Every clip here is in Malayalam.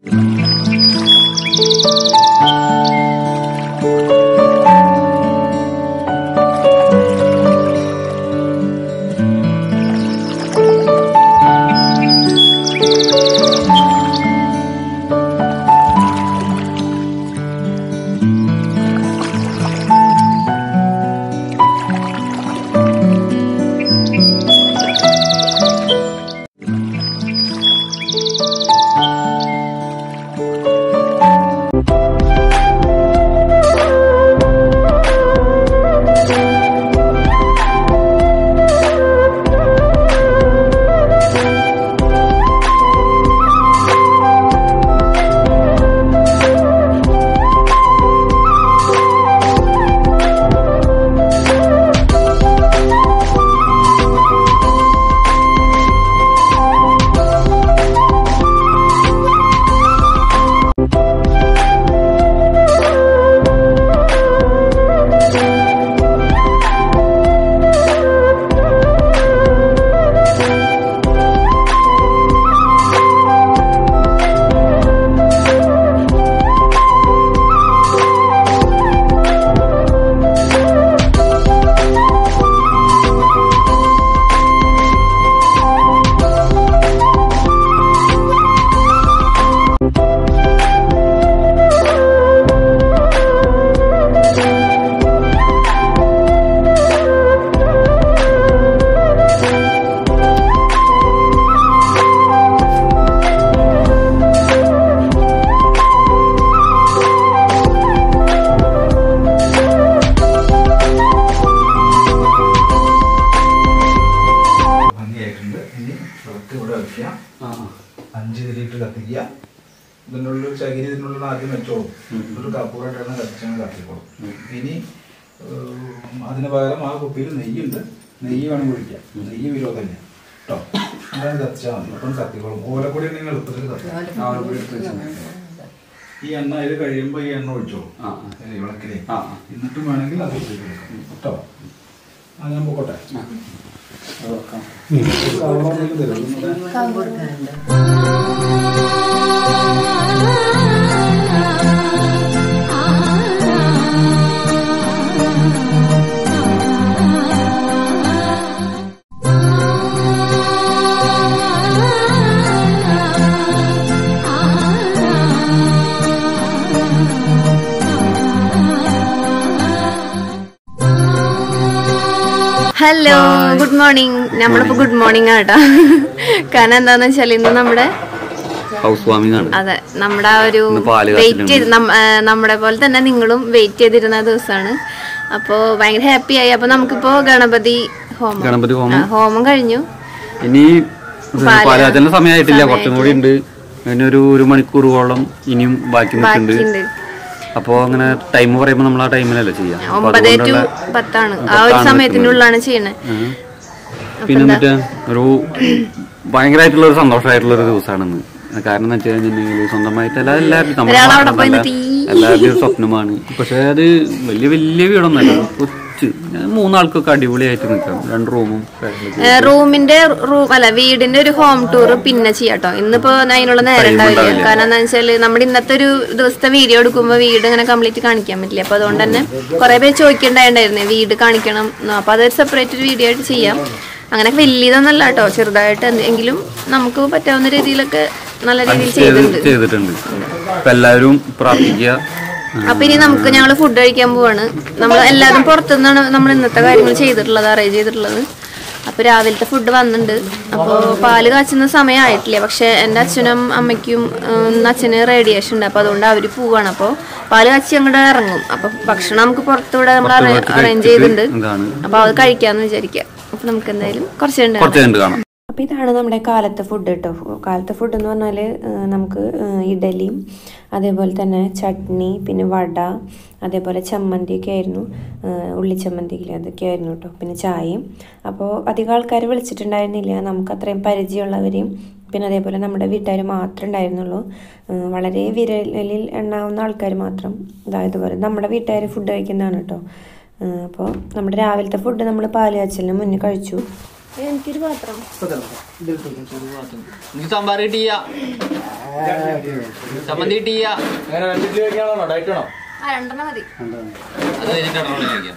ഭംഗിയായിട്ടുണ്ട് ഇനി വിളക്ക് ഇവിടെ വയ്ക്കുക അഞ്ച് തിരിയിട്ട് കത്തിക്കുക ഇതിൻ്റെ ഉള്ളിൽ ചകിരി ഇതിൻ്റെ ഉള്ളിൽ ആദ്യം വെച്ചോളും ഒരു കപ്പൂറായിട്ടാണ് കത്തിച്ചാൽ കത്തിക്കോളും ഇനി ഏഹ്, അതിന് പകരം ആ കുപ്പിയിൽ നെയ്യുണ്ട് നെയ്യ് വേണം കുഴിക്കാം നെയ്യ് വിരോധമില്ല കേട്ടോ അതാണ് കത്തിച്ചാൽ മതി അപ്പം കത്തിക്കോളും ഓലപ്പൊടി ഉണ്ടെങ്കിൽ എളുപ്പത്തിൽ കത്തിക്കാം ഓലപ്പൊടി എടുത്ത് വെച്ചാൽ മതി. ഈ എണ്ണ അതിൽ കഴിയുമ്പോൾ ഈ എണ്ണ ഒഴിച്ചോളും ആ, ഈ വിളക്കിലേ ആ, ആ. എന്നിട്ടും വേണമെങ്കിൽ അത് ഉപയോഗിക്കാം കേട്ടോ ആ ഞാൻ പോട്ടെ ആ. അത് വെക്കാം. കവറൊന്നും തരും ഹലോ ഗുഡ് മോർണിംഗ് നമ്മളിപ്പോ ഗുഡ് മോർണിംഗ് ആട്ടോ കാരണം എന്താന്ന് വെച്ചാൽ ഇന്ന് നമ്മുടെ ഹൗസ് വാമിംഗ് ആണ് അതെ നമ്മുടെ ആ ഒരു ഇന്ന് പാല് വെയിറ്റ് കാച്ചിലുണ്ട്. ചെയ്ത് നമ്മ- ആ, നമ്മുടെ പോലെ തന്നെ നിങ്ങളും വെയിറ്റ് ചെയ്തിരുന്ന ദിവസമാണ് അപ്പോ ഭയങ്കര ഹാപ്പി ആയി അപ്പൊ നമുക്കിപ്പോ ഗണപതി ഹോമം ഗണപതി ഹോമം. ആ, ഹോമം കഴിഞ്ഞു ഇനി പാല് പാലാച്ചലിന്റെ സമയമായിട്ടില്ല കുറച്ചും കൂടി ഉണ്ട് അതിന് ഒരു ഒരു മണിക്കൂറോളം ഇനിയും ബാക്കി നിൽക്കുന്നുണ്ട് ബാക്കിയുണ്ട് അപ്പോ അങ്ങനെ ടൈം പറയുമ്പോൾ നമ്മൾ ആ ടൈമിലല്ലേ ചെയ്യാം അപ്പൊ ഒമ്പത് ടു അതുകൊണ്ടുള്ള പത്താണ് ആ ഒരു സമയത്തിനുള്ളിലാണ് ചെയ്യണേ ആ. പിന്നെ എന്നിട്ട് ഒരു ഭയങ്കരമായിട്ടുള്ള ഒരു സന്തോഷമായിട്ടുള്ള ഒരു ദിവസമാണെന്ന് കാരണം എന്ന് വെച്ച് കഴിഞ്ഞിട്ടുണ്ടെങ്കിൽ സ്വന്തമായിട്ട് എല്ലാ എല്ലാവരും നമ്മുടെ ഒരാളവിടെ പോയി മാത്രമല്ല, നിർത്തി. എല്ലാവരുടെയും സ്വപ്നമാണ് പക്ഷെ അത് വലിയ വലിയ വീടൊന്നല്ല കൊച്ചു ഞാൻ മൂന്നാൾക്കൊക്കെ അടിപൊളിയായിട്ട് നിൽക്കാം രണ്ട് റൂമും കാര്യങ്ങളൊക്കെ. റൂമിന്റെ റൂം അല്ല വീടിന്റെ ഒരു ഹോം ടൂർ പിന്നെ ചെയ്യാട്ടോ ഇന്നിപ്പോ അതിനുള്ള നേരം ഉണ്ടാവില്ല ഉണ്ടാവില്ല. കാരണം എന്താ വെച്ചാല് നമ്മുടെ ഇന്നത്തെ ഒരു ദിവസത്തെ വീഡിയോ എടുക്കുമ്പോ വീട് ഇങ്ങനെ കംപ്ലീറ്റ് കാണിക്കാൻ പറ്റില്ല അപ്പൊ അതുകൊണ്ട് തന്നെ കുറെ പേര് ചോദിക്കണ്ടായിരുന്നേ വീട് കാണിക്കണം എന്ന്. അപ്പൊ അതൊരു സെപ്പറേറ്റ് ഒരു വീഡിയോ ആയിട്ട് ചെയ്യാം അങ്ങനെ വലിയതൊന്നല്ല കേട്ടോ ചെറുതായിട്ട് എന്തെങ്കിലും നമുക്ക് പറ്റാവുന്ന രീതിയിലൊക്കെ നല്ല രീതിയിൽ ചെയ്ത് ചെയ്തിട്ടുണ്ട് ചെയ്തിട്ടുണ്ട് അപ്പൊ എല്ലാവരും പ്രാർത്ഥിക്കുക അപ്പൊ ഇനി നമുക്ക് ഞങ്ങൾ ഫുഡ് കഴിക്കാൻ പോവാണ് നമ്മൾ എല്ലാവരും പുറത്തുനിന്നാണ് നമ്മൾ ഇന്നത്തെ കാര്യങ്ങൾ ചെയ്തിട്ടുള്ളത് അറേഞ്ച് ചെയ്തിട്ടുള്ളത് അപ്പൊ രാവിലത്തെ ഫുഡ് വന്നിട്ടുണ്ട് അപ്പോൾ പാല് കാച്ചുന്ന സമയമായിട്ടില്ല പക്ഷെ എൻ്റെ അച്ഛനും അമ്മയ്ക്കും ഉം, ഇന്ന് അച്ഛന് റേഡിയേഷൻ ഉണ്ട് അപ്പോൾ അതുകൊണ്ട് അവർ പോവാണ് അപ്പോൾ പാല് കാച്ചി അങ്ങോട്ട് ഇറങ്ങും അപ്പൊ ഭക്ഷണം നമുക്ക് പുറത്തൂടെ നമ്മൾ പുറത്ത് അറേഞ്ച് വെച്ചിട്ട് ചെയ്തിട്ടുണ്ട് ഇതാണ് അപ്പോൾ അത് കഴിക്കാന്ന് വിചാരിക്കാം അപ്പൊ നമുക്ക് എന്തായാലും കുറച്ച് ഉണ്ട് കുറച്ച് കണ്ട് കാണാം അപ്പോൾ ഇതാണ് നമ്മുടെ കാലത്തെ ഫുഡ് കേട്ടോ കാലത്തെ ഫുഡ് എന്ന് പറഞ്ഞാൽ നമുക്ക് ഏഹ്, ഇഡലിയും അതേപോലെ തന്നെ ചട്നി പിന്നെ വട അതേപോലെ ചമ്മന്തിയൊക്കെ ആയിരുന്നു ഏഹ്, ഉള്ളിച്ചമ്മന്തിയില്ലേ അതൊക്കെ ആയിരുന്നു കേട്ടോ പിന്നെ ചായയും അപ്പോൾ അധികം ആൾക്കാർ വിളിച്ചിട്ടുണ്ടായിരുന്നില്ല നമുക്ക് അത്രയും പരിചയമുള്ളവരെയും പിന്നെ അതേപോലെ നമ്മുടെ വീട്ടുകാർ മാത്രമേ ഉണ്ടായിരുന്നുള്ളൂ ഏഹ്, വളരെ വിരലിൽ എണ്ണാവുന്ന ആൾക്കാർ മാത്രം അതായത് പോലെ നമ്മുടെ വീട്ടുകാർ ഫുഡ് കഴിക്കുന്നതാണ് കേട്ടോ അപ്പോൾ നമ്മുടെ രാവിലത്തെ ഫുഡ് നമ്മൾ പാല് കാച്ചലിന് മുന്നേ കഴിച്ചു എനിക്കൊരു പാത്രം എനിക്ക് സാമ്പാർ കിട്ടിയ ചമ്മന്തി കിട്ടിയ അങ്ങനെ രണ്ടിട്ട് കഴിക്കാണോ ഡയറ്റ് ആണോ ആ രണ്ടെണ്ണം മതി അത് കഴിഞ്ഞിട്ടാണോ കഴിക്കാം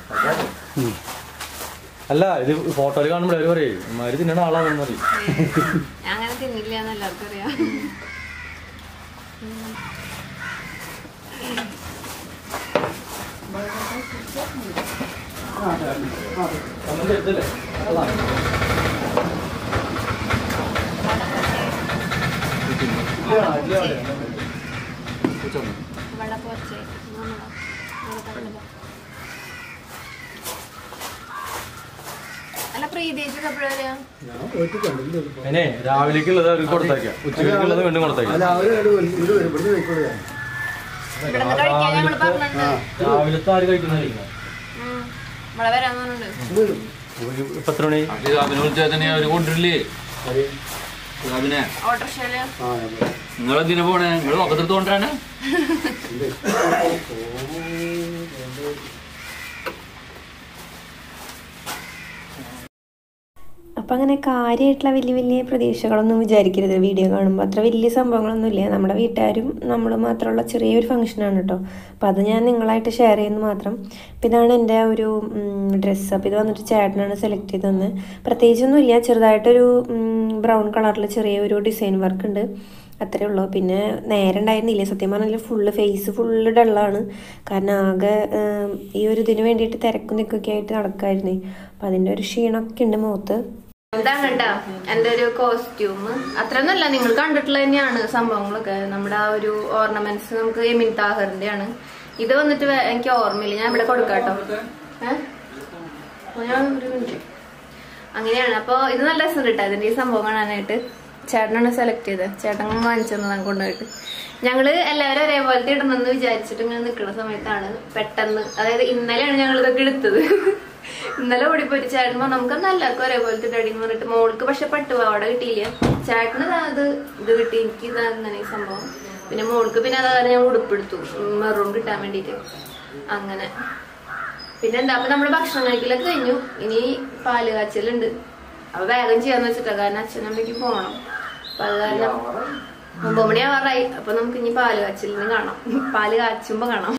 അല്ല ഇത് ഫോട്ടോയിൽ കാണുമ്പോൾ അവര് പറയും ഇമാര് തിന്നണ ആളാണെന്ന് പറയും ഞാൻ അങ്ങനെ തിന്നില്ല എന്ന് എല്ലാവർക്കും അറിയാം ഇവിടെ പോച്ചേ അല്ല പ്രീതിച്ച് എപ്പോഴും വരിക അതിനെ രാവിലേക്കുള്ളത് അവർക്ക് കൊടുത്തേക്കാം ഉച്ചയ്ക്കുള്ളത് വീണ്ടും കൊടുത്തേക്കാം ഇവിടെ നിന്ന് കഴിക്കാൻ ഞങ്ങൾ പറഞ്ഞിട്ടുണ്ട് രാവിലത്തെ ആര് കഴിക്കുന്നതായിരിക്കും ഉം. ഇവിടെ വരാൻ പറഞ്ഞിട്ടുണ്ട് ഇപ്പൊ എത്ര മണി സാബിനെ വിളിച്ചാൽ തന്നെ അവര് കൊണ്ടിരില്ലേ സാബിനെ ഓട്ടോറിക്ഷയില് നിങ്ങൾ എന്തിനാ പോണേ നിങ്ങൾ പക്കത്തെടുത്ത് കൊണ്ടുവരാനാ അപ്പം അങ്ങനെ കാര്യമായിട്ടുള്ള വലിയ വലിയ പ്രതീക്ഷകളൊന്നും വിചാരിക്കരുത് വീഡിയോ കാണുമ്പോൾ അത്ര വലിയ സംഭവങ്ങളൊന്നുമില്ല നമ്മുടെ വീട്ടുകാരും നമ്മൾ മാത്രമുള്ള ചെറിയൊരു ഫംഗ്ഷനാണ് കേട്ടോ അപ്പോൾ അത് ഞാൻ നിങ്ങളായിട്ട് ഷെയർ ചെയ്യുന്നു മാത്രം അപ്പോൾ ഇതാണ് എൻ്റെ ഒരു ഡ്രസ്സ് അപ്പോൾ ഇത് വന്നിട്ട് ചേട്ടനാണ് സെലക്ട് ചെയ്ത് തന്നെ പ്രത്യേകിച്ചൊന്നുമില്ല ചെറുതായിട്ടൊരു ബ്രൗൺ കളറിൽ ചെറിയൊരു ഡിസൈൻ വർക്ക് ഉണ്ട് അത്രേ ഉള്ളൂ പിന്നെ നേരെ ഉണ്ടായിരുന്നില്ല സത്യം പറഞ്ഞാൽ ഫുള്ള് ഫേസ് ഫുള്ള് ഡള്ളാണ് കാരണം ആകെ ഉം, ഈ ഒരു ഇതിന് വേണ്ടിയിട്ട് തിരക്കും നിൽക്കൊക്കെ ആയിട്ട് നടക്കായിരുന്നേ അപ്പം അതിൻ്റെ ഒരു ക്ഷീണമൊക്കെ ഉണ്ട് മുഖത്ത് ഇതാണ് കേട്ടോ എൻ്റെ ഒരു കോസ്റ്റ്യൂം അത്രയൊന്നുമല്ല നിങ്ങൾ കണ്ടിട്ടുള്ള തന്നെയാണ് സംഭവങ്ങളൊക്കെ നമ്മുടെ ആ ഒരു ഓർണമെന്റ്സ് നമുക്ക് എമിൻ താഹറിന്റെ ആണ് ഇത് വന്നിട്ട് വേ- എനിക്ക് ഓർമ്മയില്ല ഞാൻ ഇവിടെ കൊടുക്കാട്ടോ ഏഹ് ഞാൻ ഒരു മിനിറ്റ് അങ്ങനെയാണ് അപ്പോൾ ഇത് നല്ല രസം കേട്ടോ ഇതിന്റെ ഈ സംഭവം കാണാനായിട്ട് ചേട്ടനാണ് സെലക്ട് ചെയ്തത് ചേട്ടൻ വാങ്ങിച്ചതാണ് കൊണ്ടുപോയിട്ട് ഞങ്ങള് എല്ലാവരും ഒരേപോലത്തെ ഇടണമെന്ന് വിചാരിച്ചിട്ട് ഇങ്ങനെ നിൽക്കുന്ന സമയത്താണ് പെട്ടെന്ന് അതായത് ഇന്നലെയാണ് ഞങ്ങൾ ഇതൊക്കെ എടുത്തത് ഇന്നലെ ഓടിപ്പോയിട്ട് ചേട്ടൻ പറഞ്ഞു നമുക്ക് എല്ലാവർക്കും ഒരേപോലത്തെ ഇടടി എന്ന് പറഞ്ഞിട്ട് മോൾക്ക് പക്ഷെ പട്ടുപാവാട കിട്ടിയില്ല ചേട്ടന് ദാ ഇത് ഇത് കിട്ടി എനിക്ക് ഇതാ അങ്ങനെ ഈ സംഭവം പിന്നെ മോൾക്ക് പിന്നെ അതായത് ഞാൻ ഉടുപ്പെടുത്തു മെറൂൺ കിട്ടാൻ വേണ്ടിയിട്ട് അങ്ങനെ പിന്നെ എന്താ അപ്പൊ നമ്മള് ഭക്ഷണം കഴിക്കലൊക്കെ കഴിഞ്ഞു ഇനി പാല് കാച്ചലുണ്ട് അപ്പൊ വേഗം ചെയ്യാന്ന് വെച്ചിട്ടാ കാരണം അച്ഛനും അമ്മയ്ക്ക് പോണം അപ്പൊ അത് കാരണം ഒമ്പത് മണിയാവാറായി അപ്പൊ നമുക്ക് ഇനി പാല് കാച്ചലിന് കാണാം പാല് കാച്ചുമ്പോ കാണാം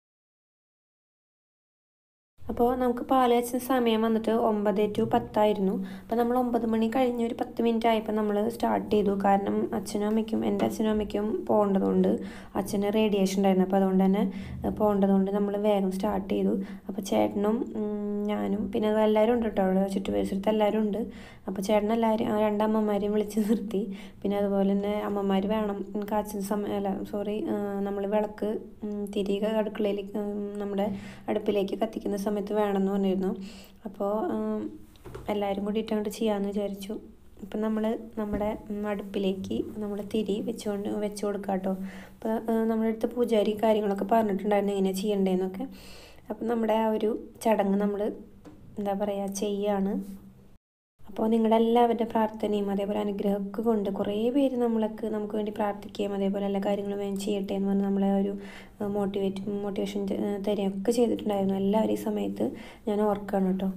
അപ്പോൾ നമുക്ക് പാല് കാച്ചുന്ന സമയം വന്നിട്ട് ഒമ്പത് ടു പത്തായിരുന്നു അപ്പോൾ നമ്മൾ ഒമ്പത് മണി കഴിഞ്ഞ് ഒരു പത്ത് മിനിറ്റ് ആയപ്പോൾ നമ്മൾ സ്റ്റാർട്ട് ചെയ്തു കാരണം അച്ഛനും അമ്മയ്ക്കും എൻ്റെ അച്ഛനും അമ്മയ്ക്കും പോകേണ്ടതുകൊണ്ട് അച്ഛന് റേഡിയേഷൻ ഉണ്ടായിരുന്നു അപ്പോൾ അതുകൊണ്ട് തന്നെ ഏഹ്, പോകേണ്ടതുകൊണ്ട് നമ്മൾ വേഗം സ്റ്റാർട്ട് ചെയ്തു അപ്പോൾ ചേട്ടനും ഉം, ഞാനും പിന്നെ അത് എല്ലാവരും ഉണ്ട് കേട്ടോ അവിടെ ചുറ്റുപരിസരത്ത് എല്ലാവരും ഉണ്ട് അപ്പോൾ ചേട്ടൻ എല്ലാവരും ആ രണ്ടമ്മമാരെയും വിളിച്ച് നിർത്തി പിന്നെ അതുപോലെ തന്നെ അമ്മമാർ വേണം ഉം, കാച്ചുന്ന സമയം അല്ല സോറി നമ്മൾ വിളക്ക് ഉം, തിരികെ അടുക്കളയിലേക്ക് ഉം, നമ്മുടെ അടുപ്പിലേക്ക് കത്തിക്കുന്ന സമയത്ത് വേണമെന്ന് പറഞ്ഞിരുന്നു അപ്പോൾ എല്ലാവരും കൂടിയിട്ട് അങ്ങോട്ട് ചെയ്യാമെന്ന് വിചാരിച്ചു അപ്പം നമ്മൾ നമ്മുടെ ഉം, അടുപ്പിലേക്ക് നമ്മൾ തിരി വെച്ചുകൊണ്ട് വെച്ച് കൊടുക്കാം കേട്ടോ അപ്പോൾ നമ്മുടെ അടുത്ത് പൂജാരി കാര്യങ്ങളൊക്കെ പറഞ്ഞിട്ടുണ്ടായിരുന്നു എങ്ങനെ ചെയ്യണ്ടേന്നൊക്കെ അപ്പം നമ്മുടെ ആ ഒരു ചടങ്ങ് നമ്മൾ എന്താ പറയുക ചെയ്യാണ് അപ്പോൾ നിങ്ങളുടെ എല്ലാവരുടെ പ്രാർത്ഥനയും അതേപോലെ അനുഗ്രഹമൊക്കെ കൊണ്ട് കുറേ പേര് നമ്മളൊക്കെ നമുക്ക് വേണ്ടി പ്രാർത്ഥിക്കുകയും അതേപോലെ എല്ലാ കാര്യങ്ങളും വേഗം ചെയ്യട്ടെ എന്ന് പറഞ്ഞ് നമ്മളെ ഒരു മോട്ടിവേറ്റ് മോട്ടിവേഷൻ തരികയൊക്കെ ചെയ്തിട്ടുണ്ടായിരുന്നു എല്ലാവരും ഈ സമയത്ത് ഞാൻ ഓർക്കുകയാണ് കേട്ടോ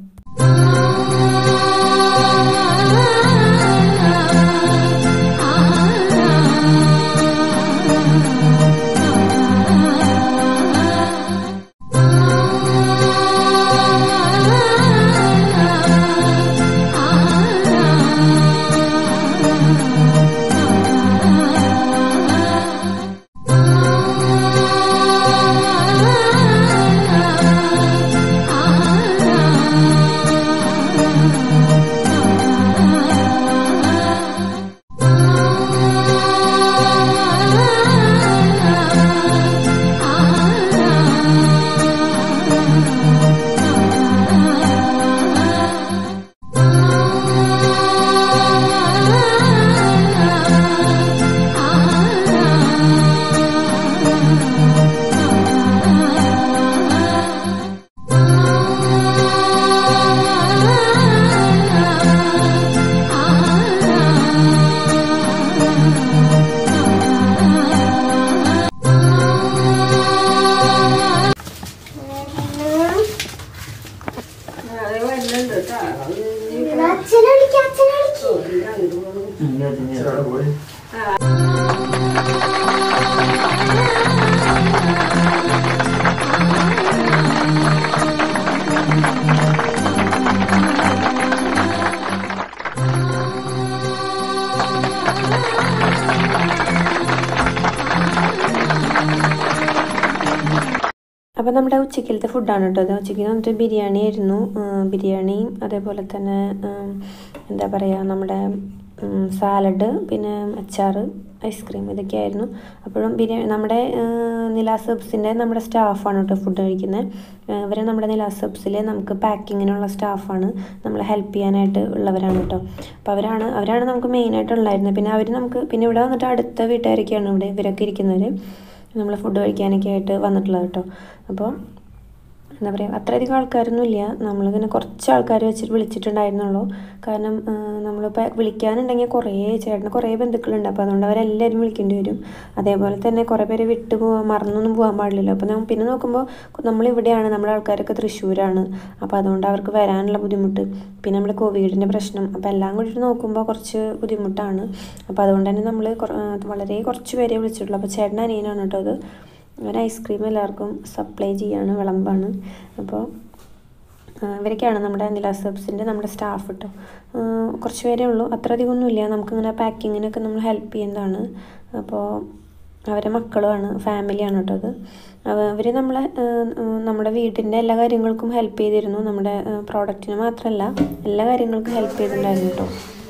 അപ്പോൾ നമ്മുടെ ഉച്ചക്കലത്തെ ഫുഡാണ് കേട്ടോ അത് ഉച്ചയ്ക്ക് വന്നിട്ട് ബിരിയാണി ആയിരുന്നു ബിരിയാണിയും അതേപോലെ തന്നെ ഉം, എന്താ പറയുക നമ്മുടെ സാലഡ് പിന്നെ അച്ചാർ ഐസ്ക്രീം ഇതൊക്കെയായിരുന്നു അപ്പോഴും ബിരിയാണി നമ്മുടെ നിലാസ് ഹബ്സിൻ്റെ നമ്മുടെ സ്റ്റാഫാണ് കേട്ടോ ഫുഡ് കഴിക്കുന്നത് ഇവർ നമ്മുടെ നിലാസ് ഹബ്സിൽ നമുക്ക് പാക്കിങ്ങിനുള്ള സ്റ്റാഫാണ് നമ്മളെ ഹെൽപ്പ് ചെയ്യാനായിട്ട് ഉള്ളവരാണ് കേട്ടോ അപ്പോൾ അവരാണ് അവരാണ് നമുക്ക് മെയിനായിട്ട് ഉള്ളായിരുന്നത് പിന്നെ അവർ നമുക്ക് പിന്നെ ഇവിടെ വന്നിട്ട് അടുത്ത വീട്ടുകാരൊക്കെയാണ് ഇവിടെ ഇവരൊക്കെ ഇരിക്കുന്നവർ നമ്മൾ ഫുഡ് കഴിക്കാനൊക്കെ ആയിട്ട് വന്നിട്ടുള്ളത് കേട്ടോ അപ്പോൾ എന്താ പറയുക അത്രയധികം ആൾക്കാരൊന്നും ഇല്ല നമ്മളിങ്ങനെ കുറച്ച് ആൾക്കാർ വെച്ചിട്ട് വിളിച്ചിട്ടുണ്ടായിരുന്നുള്ളൂ കാരണം നമ്മളിപ്പോൾ വിളിക്കാനുണ്ടെങ്കിൽ കുറേ ചേട്ടന് കുറേ ബന്ധുക്കളുണ്ട് അപ്പോൾ അതുകൊണ്ട് അവരെല്ലാവരും വിളിക്കേണ്ടി വരും അതേപോലെ തന്നെ കുറേ പേര് വിട്ടു പോകാൻ മറന്നൊന്നും പോകാൻ പാടില്ലല്ലോ അപ്പോൾ നമ്മൾ പിന്നെ നോക്കുമ്പോൾ നമ്മളിവിടെയാണ് നമ്മുടെ ആൾക്കാരൊക്കെ തൃശ്ശൂരാണ് അപ്പോൾ അതുകൊണ്ട് അവർക്ക് വരാനുള്ള ബുദ്ധിമുട്ട് പിന്നെ നമ്മുടെ കോവിഡിൻ്റെ പ്രശ്നം അപ്പോൾ എല്ലാം കൂടിയിട്ട് നോക്കുമ്പോൾ കുറച്ച് ബുദ്ധിമുട്ടാണ് അപ്പോൾ അതുകൊണ്ട് തന്നെ നമ്മൾ വളരെ കുറച്ച് പേരെ വിളിച്ചിട്ടുള്ളൂ അപ്പോൾ ചേട്ടൻ അനിയനാണ് കേട്ടോ അത് ഒരു ഐസ്ക്രീം എല്ലാവർക്കും സപ്ലൈ ചെയ്യാണ് വിളമ്പാണ് അപ്പോൾ ആ, ഇവരൊക്കെയാണ് നമ്മുടെ നില സബ്സിൻ്റെ നമ്മുടെ സ്റ്റാഫ് കേട്ടോ ആ, കുറച്ച് പേരേ ഉള്ളൂ അത്ര അധികമൊന്നുമില്ല നമുക്കിങ്ങനെ പാക്കിങ്ങിനൊക്കെ നമ്മൾ ഹെൽപ്പ് ചെയ്യുന്നതാണ് അപ്പോൾ അവരെ മക്കളുമാണ് ഫാമിലിയാണ് കേട്ടോ അത് അവർ നമ്മളെ ആ, ആ, നമ്മുടെ വീടിൻ്റെ എല്ലാ കാര്യങ്ങൾക്കും ഹെൽപ്പ് ചെയ്തിരുന്നു നമ്മുടെ പ്രോഡക്റ്റിന് മാത്രമല്ല എല്ലാ കാര്യങ്ങൾക്കും ഹെൽപ്പ് ചെയ്തിട്ടുണ്ടായിരുന്നു കേട്ടോ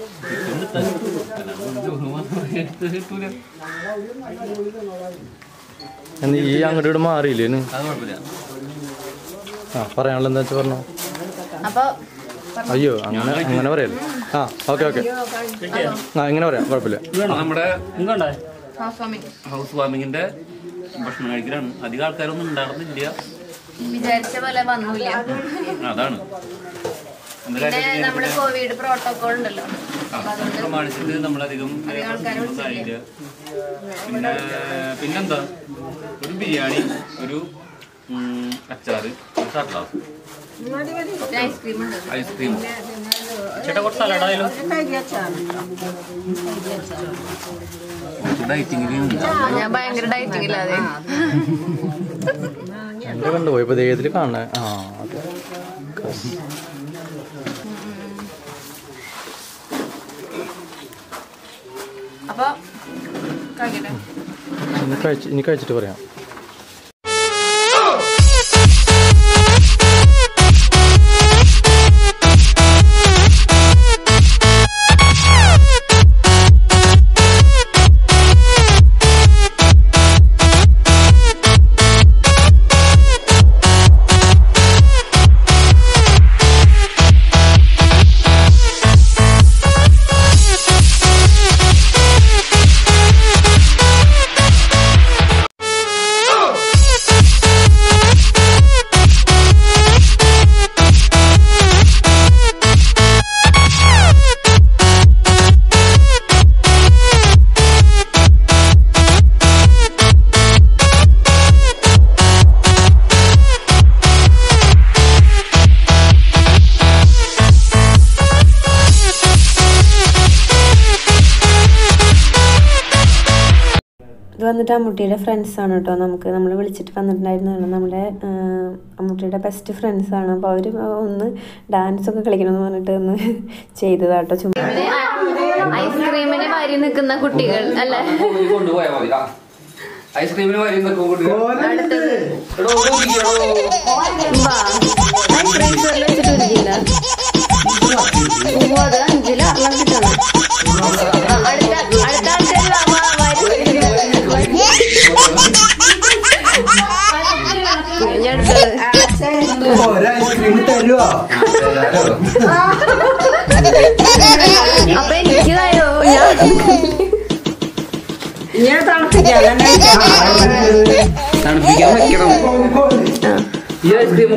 എന്ത് ഈ അങ്ങോട്ട് ഇവിടെ മാറിയില്ലേ ഇനി? അത് കുഴപ്പമില്ല ആ പറയാനുള്ള എന്താ വെച്ചാൽ പറഞ്ഞോ അപ്പൊ അയ്യോ അങ്ങനെ അങ്ങനെ പറയല്ലേ ആ ഓക്കെ ഓക്കെ ആ ഇങ്ങനെ പറയാം കുഴപ്പമില്ല നമ്മുടെ ഹൗസ് വാമിങ് ഹൗസ് വാമിങ്ങിന്റെ ഭക്ഷണം കഴിക്കലാണ് അധികം ആൾക്കാരൊന്നും ഉണ്ടായിരുന്നില്ല വിചാരിച്ച പോലെ വന്നില്ല അതാണ് എന്ത് പിന്നെ കാര്യം നമ്മുടെ കോവിഡ് പ്രോട്ടോകോൾ ഉണ്ടല്ലോ ആ, അത് പ്രമാണിച്ചിട്ട് നമ്മളധികം ആയില്ല പിന്നെ പിന്നെന്താ ഒരു ബിരിയാണി ഒരു ഉം, അച്ചാറ് ഒരു സലാഡ് പിന്നെ ഐസ്ക്രീം ഉണ്ട് ഐസ്ക്രീം ഡയറ്റിങ്ങിലും ഞാൻ ഭയങ്കര ഡയറ്റിംഗ് ഇല്ലാതെ എൻ്റെ കണ്ടുപോയി ഇപ്പൊ ദേഹത്തിൽ കാണണേ ആ അതെ അപ്പൊ കഴിക്കട്ടെ ഇനി കഴിച്ച് ഇനി കഴിച്ചിട്ട് പറയാം ഇത് വന്നിട്ട് അമ്മൂട്ടിയുടെ ഫ്രണ്ട്സാണ് കേട്ടോ നമുക്ക് നമ്മൾ വിളിച്ചിട്ട് വന്നിട്ടുണ്ടായിരുന്നതാണ് നമ്മുടെ ആ, അമ്മൂട്ടിയുടെ ബെസ്റ്റ് ഫ്രണ്ട്സാണ് അപ്പോൾ അവർ ഒന്ന് ഡാൻസ് ഒക്കെ കളിക്കണമെന്ന് പറഞ്ഞിട്ട് ഒന്ന് ചെയ്തതാട്ടോ ചുമ്മാ ഐസ്ക്രീമിന് വരി നിൽക്കുന്ന കുട്ടികൾ അല്ലെ കൊണ്ടുപോയാ മതി ഐസ്ക്രീമിന് വരി അടുത്തത് ഐസ്ക്രീം വെച്ചിട്ട് ഇരിക്കില്ല അത് അഞ്ചില് ആറെണ്ണം കിട്ടണം അടുത്ത അടുത്ത ആൾക്കാർ ഞാൻ അടുത്തത് ഐസ്ക്രീം തരുവോ അപ്പൊ എനിക്ക് തരോ ഞാൻ തണുപ്പിക്കാൻ വെക്കണം ഈ ഐസ്ക്രീം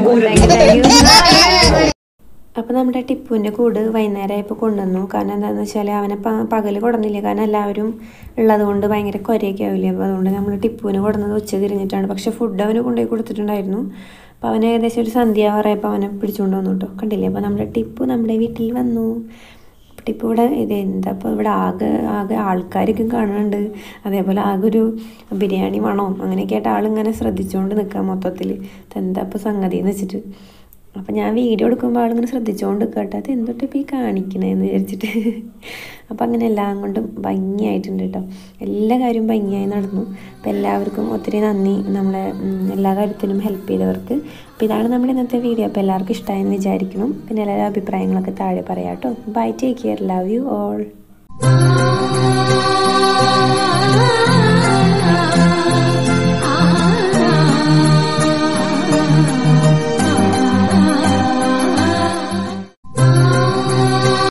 അപ്പോൾ നമ്മുടെ ടിപ്പുവിൻ്റെ കൂട് വൈകുന്നേരമായപ്പോൾ കൊണ്ടുവന്നു കാരണം എന്താണെന്ന് വെച്ചാൽ അവനെ പ പകൽ കൊടുന്നില്ല കാരണം എല്ലാവരും ഉള്ളത് കൊണ്ട് ഭയങ്കര കുരയൊക്കെ ആവില്ലേ അപ്പോൾ അതുകൊണ്ട് നമ്മൾ ടിപ്പുവിന് കൊടുന്നത് ഉച്ച തിരിഞ്ഞിട്ടാണ് പക്ഷേ ഫുഡ് അവന് കൊണ്ടുപോയി കൊടുത്തിട്ടുണ്ടായിരുന്നു അപ്പോൾ അവന് ഏകദേശം ഒരു സന്ധ്യ പറയപ്പോൾ അവനെ പിടിച്ചുകൊണ്ട് വന്നു കേട്ടോ കണ്ടില്ലേ അപ്പോൾ നമ്മുടെ ടിപ്പു നമ്മുടെ വീട്ടിൽ വന്നു ടിപ്പു ഇവിടെ ഇത് എന്താ ഇപ്പോൾ ഇവിടെ ആകെ ആകെ ആൾക്കാരൊക്കെ കാണുന്നുണ്ട് അതേപോലെ ആകെ ഒരു ബിരിയാണി വേണോ അങ്ങനെയൊക്കെ ആയിട്ട് ആളിങ്ങനെ ശ്രദ്ധിച്ചുകൊണ്ട് നിൽക്കാം മൊത്തത്തിൽ എന്താ ഇപ്പോൾ സംഗതി എന്ന് വെച്ചിട്ട് അപ്പം ഞാൻ വീഡിയോ എടുക്കുമ്പോൾ ആളിങ്ങനെ ശ്രദ്ധിച്ചുകൊണ്ട് കേട്ടോ അത് എന്തൊട്ട് ഇപ്പോൾ ഈ കാണിക്കണേന്ന് വിചാരിച്ചിട്ട് അപ്പം അങ്ങനെ എല്ലാം കൊണ്ടും ഭംഗിയായിട്ടുണ്ട് കേട്ടോ എല്ലാ കാര്യവും ഭംഗിയായി നടന്നു അപ്പം എല്ലാവർക്കും ഒത്തിരി നന്ദി നമ്മളെ ഉം, എല്ലാ കാര്യത്തിനും ഹെൽപ്പ് ചെയ്തവർക്ക് അപ്പോൾ ഇതാണ് നമ്മുടെ ഇന്നത്തെ വീഡിയോ അപ്പോൾ എല്ലാവർക്കും ഇഷ്ടമായെന്ന് വിചാരിക്കണം പിന്നെ എല്ലാവരും അഭിപ്രായങ്ങളൊക്കെ താഴെ പറയാം കേട്ടോ bye take care love you all